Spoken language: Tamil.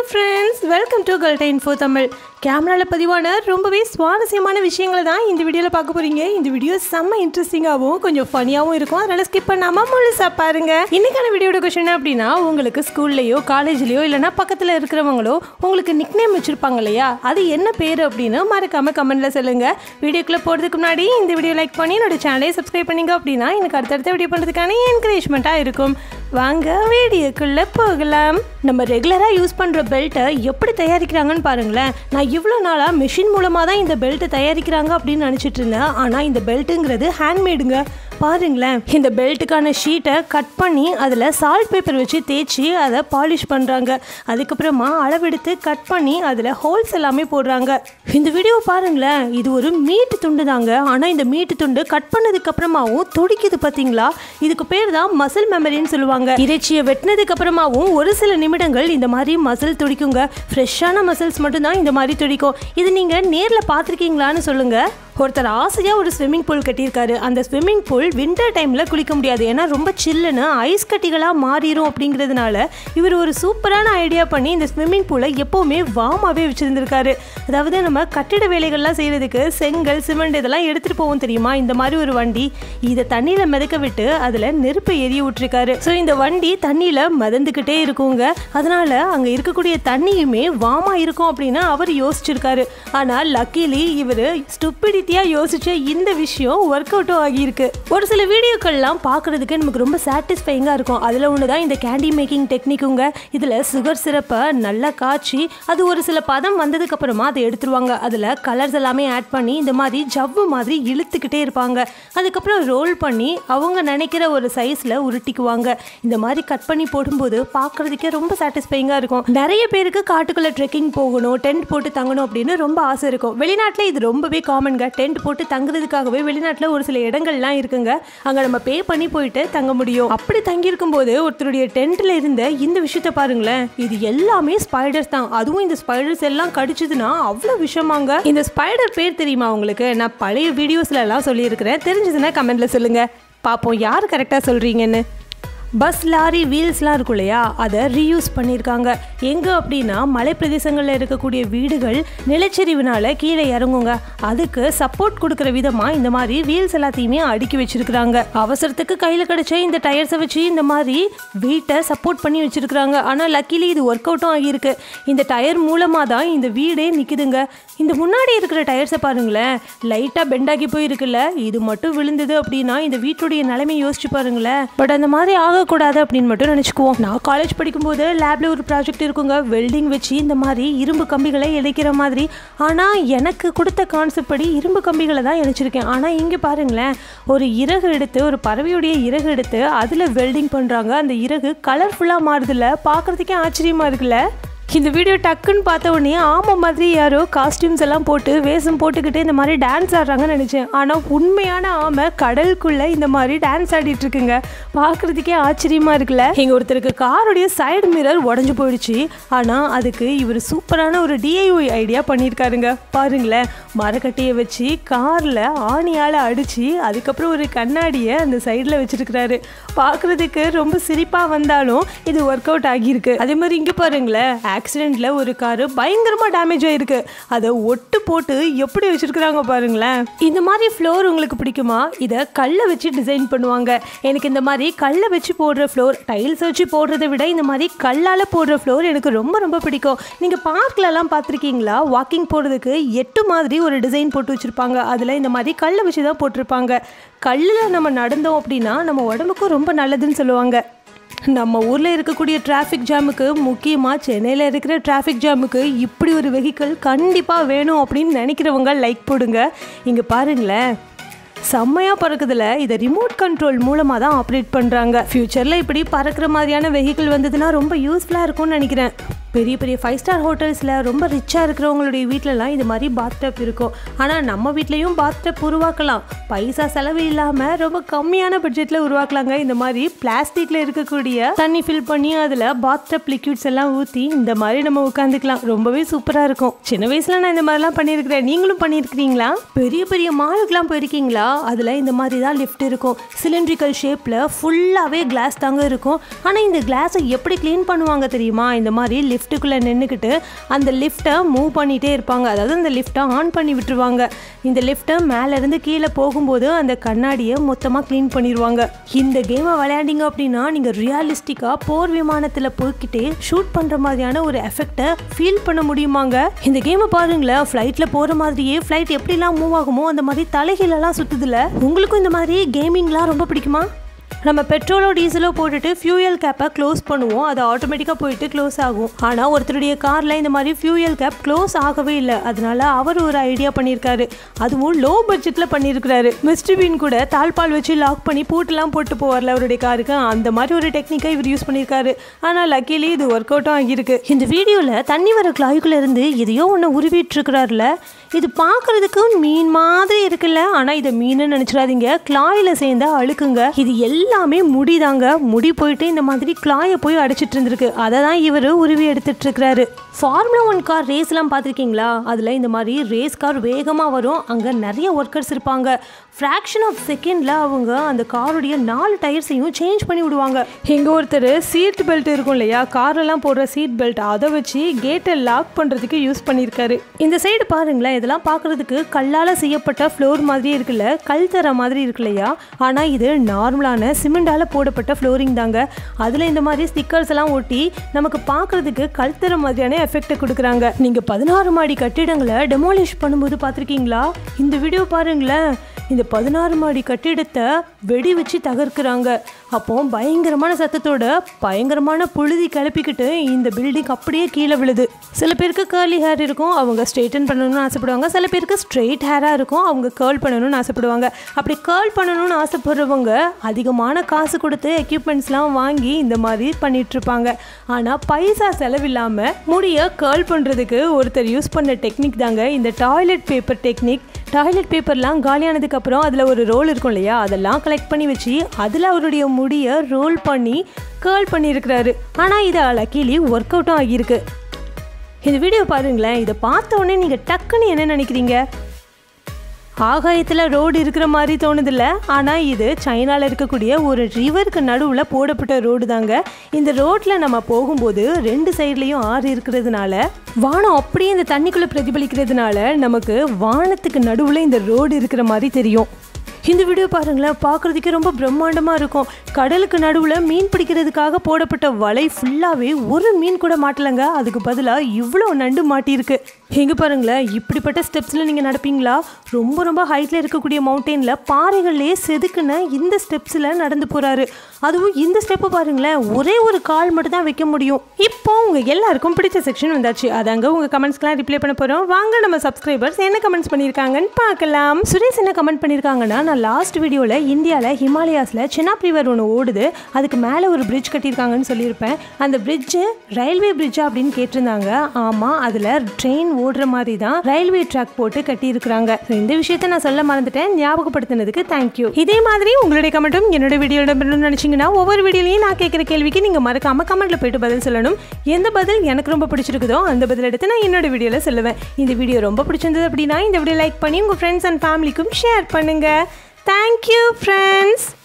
ஃப்ரெண்ட்ஸ் வெல்கம் டு கல்ட இன்ஃபோ தமிழ் கேமராவில் பதிவான ரொம்பவே சுவாரஸ்யமான விஷயங்களை தான் இந்த வீடியோவில் பார்க்க போகிறீங்க இந்த வீடியோ செம்ம இன்ட்ரெஸ்டிங்காகவும் கொஞ்சம் ஃபனியாகவும் இருக்கும் அதனால் ஸ்கிப் பண்ணாமல் முழுசாக பாருங்க இன்னைக்கான வீடியோட கொஷின் அப்படின்னா உங்களுக்கு ஸ்கூல்லையோ காலேஜ்லேயோ இல்லைனா பக்கத்தில் இருக்கிறவங்களோ உங்களுக்கு நிக்நேம் வச்சுருப்பாங்க இல்லையா அது என்ன பேர் அப்படின்னு மறக்காமல் கமெண்ட்டில் சொல்லுங்கள் வீடியோக்குள்ளே போகிறதுக்கு முன்னாடி இந்த வீடியோ லைக் பண்ணி என்னோட சேனலை சப்ஸ்கிரைப் பண்ணிங்க அப்படின்னா எனக்கு அடுத்தடுத்த வீடியோ பண்ணுறதுக்கான என்கரேஜ்மெண்ட்டாக இருக்கும் வாங்க வீடியோக்குள்ளே போகலாம் நம்ம ரெகுலராக யூஸ் பண்ணுற பெல்ட்டை எப்படி தயாரிக்கிறாங்கன்னு பாருங்களேன் நான் இவ்வளோ நாளாக மிஷின் மூலமாக தான் இந்த பெல்ட்டை தயாரிக்கிறாங்க அப்படின்னு நினச்சிட்டு இருந்தேன் ஆனால் இந்த பெல்ட்டுங்கிறது ஹேண்ட்மேடுங்க பாருங்களேன் இந்த பெல்ட்டுக்கான ஷீட்டை கட் பண்ணி அதில் சால்ட் பேப்பர் வச்சு தேய்ச்சி அதை பாலிஷ் பண்ணுறாங்க அதுக்கப்புறமா அளவெடுத்து கட் பண்ணி அதில் ஹோல்ஸ் எல்லாமே போடுறாங்க இந்த வீடியோ பாருங்களேன் இது ஒரு மீட்டு துண்டு தாங்க ஆனால் இந்த மீட்டு துண்டு கட் பண்ணதுக்கு அப்புறமாவும் துடிக்குது பார்த்தீங்களா இதுக்கு பேர் தான் மசில் மெமரின்னு சொல்லுவாங்க இறைச்சியை வெட்டினதுக்கு அப்புறமாவும் ஒரு சில நிமிடங்கள் இந்த மாதிரி மசில் துடிக்குங்க ஃப்ரெஷ்ஷான மசில்ஸ் மட்டும்தான் இந்த மாதிரி துடிக்கும் இது நீங்கள் நேரில் பார்த்துருக்கீங்களான்னு சொல்லுங்கள் ஒருத்தர் ஆசையாக ஒரு ஸ்விம்மிங் பூல் கட்டியிருக்காரு அந்த ஸ்விம்மிங் பூல் வின்டர் டைமில் குளிக்க முடியாது ஏன்னா ரொம்ப சில்லுன்னு ஐஸ் கட்டிகளாக மாறிடும் அப்படிங்கிறதுனால இவர் ஒரு சூப்பரான ஐடியா பண்ணி இந்த ஸ்விம்மிங் பூலை எப்போவுமே வார்மாகவே வச்சுருந்துருக்காரு அதாவது நம்ம கட்டிட வேலைகள்லாம் செய்கிறதுக்கு செங்கல் சிமெண்ட் இதெல்லாம் எடுத்துகிட்டு போவோம் தெரியுமா இந்த மாதிரி ஒரு வண்டி இதை தண்ணியில் மிதக்க விட்டு அதில் நெருப்பை எரிய விட்டுருக்காரு ஸோ இந்த வண்டி தண்ணியில் மிதந்துக்கிட்டே இருக்குங்க அதனால் அங்கே இருக்கக்கூடிய தண்ணியுமே வாமா இருக்கும் அப்படின்னு அவர் யோசிச்சிருக்காரு ஆனால் லக்கிலி இவர் ஸ்டுப்பிடிட்டியாக யோசிச்ச இந்த விஷயம் ஒர்க் அவுட்டும் ஆகியிருக்கு ஒரு சில வீடியோக்கள்லாம் பார்க்குறதுக்கு நமக்கு ரொம்ப சாட்டிஸ்ஃபைங்காக இருக்கும் அதில் ஒன்று தான் இந்த கேண்டி மேக்கிங் டெக்னிக்குங்க இதில் சுகர் சிரப்பை நல்லா காய்ச்சி அது ஒரு சில பதம் வந்ததுக்கு அப்புறமா அதை எடுத்துருவாங்க அதில் கலர்ஸ் எல்லாமே ஆட் பண்ணி இந்த மாதிரி ஜவ்வு மாதிரி இழுத்துக்கிட்டே இருப்பாங்க அதுக்கப்புறம் ரோல் பண்ணி அவங்க நினைக்கிற ஒரு சைஸில் உருட்டிக்குவாங்க இந்த மாதிரி கட் பண்ணி போடும்போது பார்க்குறதுக்கே ரொம்ப சாட்டிஸ்ஃபைங்காக இருக்கும் நிறைய பேருக்கு காட்டுக்குள்ளே ட்ரெக்கிங் போகணும் டென்ட் போட்டு தங்கணும் அப்படின்னு ரொம்ப ஆசை இருக்கும் வெளிநாட்டில் இது ரொம்பவே காமன்ங்க டென்ட் போட்டு தங்குறதுக்காகவே வெளிநாட்டில் ஒரு சில இடங்கள்லாம் இருக்குங்க அங்கே நம்ம பே பண்ணி போயிட்டு தங்க முடியும் அப்படி தங்கியிருக்கும் போது ஒருத்தருடைய டென்ட்டில் இருந்த இந்த விஷயத்த பாருங்களேன் இது எல்லாமே ஸ்பைடர்ஸ் தான் அதுவும் இந்த ஸ்பைடர்ஸ் எல்லாம் கடிச்சதுன்னா அவ்வளோ விஷமாங்க இந்த ஸ்பைடர் பேர் தெரியுமா உங்களுக்கு நான் பழைய வீடியோஸ்ல எல்லாம் சொல்லியிருக்கிறேன் தெரிஞ்சதுன்னா கமெண்ட்ல சொல்லுங்க பார்ப்போம் யார் கரெக்டாக சொல்றீங்கன்னு பஸ் லாரி வீல்ஸ்லாம் இருக்கும் இல்லையா அதை ரீயூஸ் பண்ணியிருக்காங்க எங்கே அப்படின்னா மலை பிரதேசங்களில் இருக்கக்கூடிய வீடுகள் நிலச்சரிவுனால கீழே இறங்குங்க அதுக்கு சப்போர்ட் கொடுக்குற விதமாக இந்த மாதிரி வீல்ஸ் எல்லாத்தையுமே அடுக்கி வச்சிருக்கிறாங்க அவசரத்துக்கு கையில் கிடைச்ச இந்த டயர்ஸை வச்சு இந்த மாதிரி வீட்டை சப்போர்ட் பண்ணி வச்சிருக்கிறாங்க ஆனால் லக்கிலி இது ஒர்க் அவுட்டும் ஆகியிருக்கு இந்த டயர் மூலமாக தான் இந்த வீடே நிற்குதுங்க இந்த முன்னாடி இருக்கிற டயர்ஸை பாருங்களேன் லைட்டாக பெண்டாகி போயிருக்குல்ல இது மட்டும் விழுந்தது அப்படின்னா இந்த வீட்டுடைய நிலைமை யோசிச்சு பாருங்களேன் பட் அந்த மாதிரி ஆகக்கூடாது அப்படின்னு மட்டும் நினச்சிக்குவோம் நான் காலேஜ் படிக்கும்போது லேப்ல ஒரு ப்ராஜெக்ட் இருக்குங்க வெல்டிங் வச்சு இந்த மாதிரி இரும்பு கம்பிகளை இணைக்கிற மாதிரி ஆனால் எனக்கு கொடுத்த கான்செப்ட் படி இரும்பு கம்பிகளை தான் இணைச்சிருக்கேன் ஆனால் இங்கே பாருங்களேன் ஒரு இறகு எடுத்து ஒரு பறவையுடைய இறகு எடுத்து அதில் வெல்டிங் பண்ணுறாங்க அந்த இறகு கலர்ஃபுல்லாக மாறுதுல்ல பார்க்குறதுக்கே ஆச்சரியமாக இருக்குல்ல இந்த வீடியோ டக்குன்னு பார்த்த உடனே ஆமை மாதிரி யாரோ காஸ்டியூம்ஸ் எல்லாம் போட்டு வேஷம் போட்டுக்கிட்டு இந்த மாதிரி டான்ஸ் ஆடுறாங்கன்னு நினச்சேன் ஆனால் உண்மையான ஆமை கடலுக்குள்ளே இந்த மாதிரி டான்ஸ் ஆடிட்டு இருக்குங்க பார்க்குறதுக்கே ஆச்சரியமாக இருக்குல்ல எங்கள் ஒருத்தருக்கு காருடைய சைடு மிரர் உடஞ்சி போயிடுச்சு ஆனால் அதுக்கு இவர் சூப்பரான ஒரு டிஐஒய் ஐடியா பண்ணியிருக்காருங்க பாருங்களேன் மரக்கட்டையை வச்சு காரில் ஆணியால் அடித்து அதுக்கப்புறம் ஒரு கண்ணாடியை அந்த சைடில் வச்சுருக்கிறாரு பார்க்குறதுக்கு ரொம்ப சிரிப்பாக வந்தாலும் இது ஒர்க் அவுட் ஆகியிருக்கு அதே மாதிரி இங்கே பாருங்களேன் ஆக்சிடெண்ட்டில் ஒரு காரு பயங்கரமாக டேமேஜ் ஆகிருக்கு அதை ஒட்டு போட்டு எப்படி வச்சுருக்குறாங்க பாருங்களேன் இந்த மாதிரி ஃப்ளோர் உங்களுக்கு பிடிக்குமா இதை கல்லை வச்சு டிசைன் பண்ணுவாங்க எனக்கு இந்த மாதிரி கல்லை வச்சு போடுற ஃப்ளோர் டைல்ஸ் வச்சு போடுறதை விட இந்த மாதிரி கல்லால் போடுற ஃப்ளோர் எனக்கு ரொம்ப ரொம்ப பிடிக்கும் நீங்கள் பார்க்லலாம் பார்த்துருக்கீங்களா வாக்கிங் போகிறதுக்கு எட்டு மாதிரி ஒரு டிசைன் போட்டு வச்சுருப்பாங்க அதில் இந்த மாதிரி கல்லை வச்சு தான் போட்டிருப்பாங்க கல்லில் நம்ம நடந்தோம் அப்படின்னா நம்ம உடம்புக்கும் ரொம்ப நல்லதுன்னு சொல்லுவாங்க நம்ம ஊரில் இருக்கக்கூடிய டிராஃபிக் ஜாமுக்கு முக்கியமாக சென்னையில் இருக்கிற டிராஃபிக் ஜாமுக்கு இப்படி ஒரு வெஹிக்கிள் கண்டிப்பாக வேணும் அப்படின்னு நினைக்கிறவங்க லைக் போடுங்க இங்கே பாருங்களேன் செம்மையாக பறக்குதுல இதை ரிமோட் கண்ட்ரோல் மூலமாக தான் ஆப்ரேட் பண்ணுறாங்க ஃப்யூச்சரில் இப்படி பறக்கிற மாதிரியான வெஹிக்கிள் வந்ததுன்னா ரொம்ப யூஸ்ஃபுல்லாக இருக்கும்னு நினைக்கிறேன் பெரிய பெரிய ஃபைவ் ஸ்டார் ஹோட்டல்ஸில் ரொம்ப ரிச்சாக இருக்கிறவங்களுடைய வீட்டிலலாம் இது மாதிரி பாத்டப் இருக்கும் ஆனால் நம்ம வீட்லேயும் பாத்டப் உருவாக்கலாம் பைசா செலவு இல்லாமல் ரொம்ப கம்மியான பட்ஜெட்டில் உருவாக்கலாங்க இந்த மாதிரி பிளாஸ்டிக்கில் இருக்கக்கூடிய தண்ணி ஃபில் பண்ணி அதில் பாத்டப் லிக்விட்ஸ் எல்லாம் ஊற்றி இந்த மாதிரி நம்ம உட்காந்துக்கலாம் ரொம்பவே சூப்பராக இருக்கும் சின்ன வயசில் நான் இந்த மாதிரிலாம் பண்ணியிருக்கிறேன் நீங்களும் பண்ணியிருக்கிறீங்களா பெரிய பெரிய மாலுக்கெலாம் போயிருக்கீங்களா அதில் இந்த மாதிரி தான் லிஃப்ட் இருக்கும் சிலிண்ட்ரிக்கல் ஷேப்பில் ஃபுல்லாகவே கிளாஸ் தாங்க இருக்கும் ஆனால் இந்த கிளாஸை எப்படி க்ளீன் பண்ணுவாங்க தெரியுமா இந்த மாதிரி லிஃப்ட் லிஃப்ட்டுக்குள்ளே நின்றுக்கிட்டு அந்த லிஃப்ட்டை மூவ் பண்ணிகிட்டே இருப்பாங்க அதாவது அந்த லிஃப்ட்டை ஆன் பண்ணி விட்டுருவாங்க இந்த லிஃப்ட்டை மேலேருந்து கீழே போகும்போது அந்த கண்ணாடியை மொத்தமாக க்ளீன் பண்ணிடுவாங்க இந்த கேமை விளையாண்டிங்க அப்படின்னா நீங்கள் ரியாலிஸ்டிக்காக போர் விமானத்தில் போய்கிட்டே ஷூட் பண்ணுற மாதிரியான ஒரு எஃபெக்டை ஃபீல் பண்ண முடியுமாங்க இந்த கேமை பாருங்களேன் ஃப்ளைட்டில் போகிற மாதிரியே ஃப்ளைட் எப்படிலாம் மூவ் ஆகுமோ அந்த மாதிரி தலைகீழெல்லாம் சுற்றுதுல உங்களுக்கும் இந்த மாதிரி கேமிங்லாம் ரொம்ப பிடிக்குமா நம்ம பெட்ரோலோ டீசலோ போட்டுட்டு ஃபியூயல் கேப்பை க்ளோஸ் பண்ணுவோம் அது ஆட்டோமேட்டிக்காக போயிட்டு க்ளோஸ் ஆகும் ஆனால் ஒருத்தருடைய காரில் இந்த மாதிரி ஃபியூயல் கேப் க்ளோஸ் ஆகவே இல்லை அதனால அவர் ஒரு ஐடியா பண்ணியிருக்காரு அதுவும் லோ பட்ஜெட்டில் பண்ணியிருக்கிறாரு மிஸ்டர் பீன் கூட தாழ்பால் வச்சு லாக் பண்ணி பூட்டெல்லாம் போட்டு போவார்ல அவருடைய காருக்கு அந்த மாதிரி ஒரு டெக்னிக்கை இவர் யூஸ் பண்ணியிருக்காரு ஆனால் லக்கிலி இது ஒர்க் அவுட்டும் ஆகியிருக்கு இந்த வீடியோவில் தண்ணி வர குழாய்க்குள்ள இருந்து எதையோ ஒன்று உருவிட்டு இருக்கிறாருல இது பார்க்கறதுக்கு மீன் மாதிரி இருக்குல்ல ஆனால் இதை மீன் நினச்சிடாதீங்க கிளாயில் சேர்ந்த அழுக்குங்க இது எல்லாமே முடிதாங்க முடி போயிட்டு இந்த மாதிரி கிளாயை போய் அடிச்சிட்டு இருந்திருக்கு அதை தான் இவர் உருவி எடுத்துட்டு இருக்கிறாரு ஃபார்முலா ஒன் கார் ரேஸ்லாம் பார்த்துருக்கீங்களா அதில் இந்த மாதிரி ரேஸ் கார் வேகமாக வரும் அங்கே நிறைய ஒர்க்கர்ஸ் இருப்பாங்க ஃப்ராக்ஷன் ஆஃப் செகண்டில் அவங்க அந்த காருடைய நாலு டயர்ஸையும் சேஞ்ச் பண்ணி விடுவாங்க இங்கே ஒருத்தர் சீட் பெல்ட் இருக்கும் இல்லையா காரெல்லாம் போடுற சீட் பெல்ட் அதை வச்சு கேட்டை லாக் பண்ணுறதுக்கு யூஸ் பண்ணியிருக்காரு இந்த சைடு பாருங்களேன் இதெல்லாம் பார்க்குறதுக்கு கல்லால் செய்யப்பட்ட ஃப்ளோர் மாதிரி இருக்குல்ல கல் தர மாதிரி இருக்கு இல்லையா ஆனால் இது நார்மலான சிமெண்டால் போடப்பட்ட ஃப்ளோரிங் தாங்க அதில் இந்த மாதிரி ஸ்டிக்கர்ஸ் எல்லாம் ஒட்டி நமக்கு பார்க்குறதுக்கு கல் தர மாதிரியான எஃபெக்டை கொடுக்குறாங்க நீங்கள் பதினாறு மாடி கட்டிடங்களை டெமாலிஷ் பண்ணும்போது பார்த்துருக்கீங்களா இந்த வீடியோ பாருங்களேன் இந்த பதினாறு மாடி கட்டிடத்தை வெடி வச்சு தகர்க்கிறாங்க அப்போ பயங்கரமான சத்தத்தோட பயங்கரமான புழுதி கிளப்பிக்கிட்டு இந்த பில்டிங் அப்படியே கீழே விழுது சில பேருக்கு கேர்லி ஹேர் இருக்கும் அவங்க ஸ்ட்ரெயிட்டன் பண்ணணும்னு ஆசைப்படுவாங்க சில பேருக்கு ஸ்ட்ரெயிட் ஹேராக இருக்கும் அவங்க கேர்ள் பண்ணணும்னு ஆசைப்படுவாங்க அப்படி கேர்ள் பண்ணணும்னு ஆசைப்படுறவங்க அதிகமான காசு கொடுத்து எக்யூப்மெண்ட்ஸ்லாம் வாங்கி இந்த மாதிரி பண்ணிட்டு இருப்பாங்க ஆனால் பைசா செலவில்லாமல் முடிய கேர்ள் பண்ணுறதுக்கு ஒருத்தர் யூஸ் பண்ண டெக்னிக் தாங்க இந்த டாய்லெட் பேப்பர் டெக்னிக் டாய்லெட் பேப்பர்லாம் காலியானதுக்கப்புறம் அதில் ஒரு ரோல் இருக்கும் இல்லையா அதெல்லாம் கலெக்ட் பண்ணி வச்சு அதில் அவருடைய முடியை ரோல் பண்ணி கேர்ள் பண்ணியிருக்கிறாரு ஆனால் இது லக்கீலி ஒர்க் அவுட்டும் ஆகியிருக்கு இந்த வீடியோ பாருங்களேன் இதை பார்த்த உடனே நீங்கள் டக்குன்னு என்ன நினைக்கிறீங்க ஆகாயத்தில் ரோடு இருக்கிற மாதிரி தோணுதில்ல ஆனால் இது சைனாவில் இருக்கக்கூடிய ஒரு ரிவருக்கு நடுவில் போடப்பட்ட ரோடு தாங்க இந்த ரோட்டில் நம்ம போகும்போது ரெண்டு சைட்லேயும் ஆறு இருக்கிறதுனால வானம் அப்படியே இந்த தண்ணிக்குள்ளே பிரதிபலிக்கிறதுனால நமக்கு வானத்துக்கு நடுவில் இந்த ரோடு இருக்கிற மாதிரி தெரியும் இந்த வீடியோ பாருங்களேன் பார்க்குறதுக்கே ரொம்ப பிரம்மாண்டமாக இருக்கும் கடலுக்கு நடுவில் மீன் பிடிக்கிறதுக்காக போடப்பட்ட வலை ஃபுல்லாகவே ஒரு மீன் கூட மாட்டலைங்க அதுக்கு பதிலாக இவ்வளோ நண்டு மாட்டியிருக்கு எங்கே பாருங்களேன் இப்படிப்பட்ட ஸ்டெப்ஸில் நீங்கள் நடப்பீங்களா ரொம்ப ரொம்ப ஹைட்டில் இருக்கக்கூடிய மவுண்டெயினில் பாறைகள்லேயே செதுக்குன இந்த ஸ்டெப்ஸில் நடந்து போகிறாரு அதுவும் இந்த ஸ்டெப்பை பாருங்களேன் ஒரே ஒரு கால் மட்டும் தான் வைக்க முடியும் இப்போ உங்கள் எல்லாருக்கும் பிடிச்ச செக்ஷன் வந்தாச்சு அதாங்க உங்கள் கமெண்ட்ஸ்க்கெலாம் ரிப்ளை பண்ண போகிறோம் வாங்க நம்ம சப்ஸ்கிரைபர்ஸ் என்ன கமெண்ட்ஸ் பண்ணியிருக்காங்கன்னு பார்க்கலாம் சுரேஷ் என்ன கமெண்ட் பண்ணியிருக்காங்கன்னா நான் லாஸ்ட் வீடியோவில் இந்தியாவில் ஹிமாலயாஸில் சின்னாப் ரிவர் ஒன்று ஓடுது அதுக்கு மேலே ஒரு பிரிட்ஜ் கட்டியிருக்காங்கன்னு சொல்லியிருப்பேன் அந்த பிரிட்ஜு ரயில்வே பிரிட்ஜா அப்படின்னு கேட்டிருந்தாங்க ஆமாம் அதில் ட்ரெயின் ஓடுற மாதிரி தான் ரயில்வே ட்ராக் போட்டு கட்டியிருக்கிறாங்க இந்த விஷயத்த நான் சொல்ல மறந்துட்டேன் ஞாபகப்படுத்தினதுக்கு தேங்க்யூ இதே மாதிரி உங்களுடைய கமெண்ட்டும் என்னோட வீடியோ இடம்பெறணும்னு நினச்சிங்கன்னா ஒவ்வொரு வீடியோலையும் நான் கேட்குற கேள்விக்கு நீங்கள் மறக்காம கமெண்ட்ல போயிட்டு பதில் சொல்லணும் எந்த பதில் எனக்கு ரொம்ப பிடிச்சிருக்குதோ அந்த பதில் எடுத்து நான் என்னோட வீடியோவில் சொல்லுவேன் இந்த வீடியோ ரொம்ப பிடிச்சிருந்தது அப்படின்னா இந்த வீடியோ லைக் பண்ணி உங்கள் ஃப்ரெண்ட்ஸ் அண்ட் ஃபேமிலிக்கும் ஷேர் பண்ணுங்கள் தேங்க்யூ ஃப்ரெண்ட்ஸ்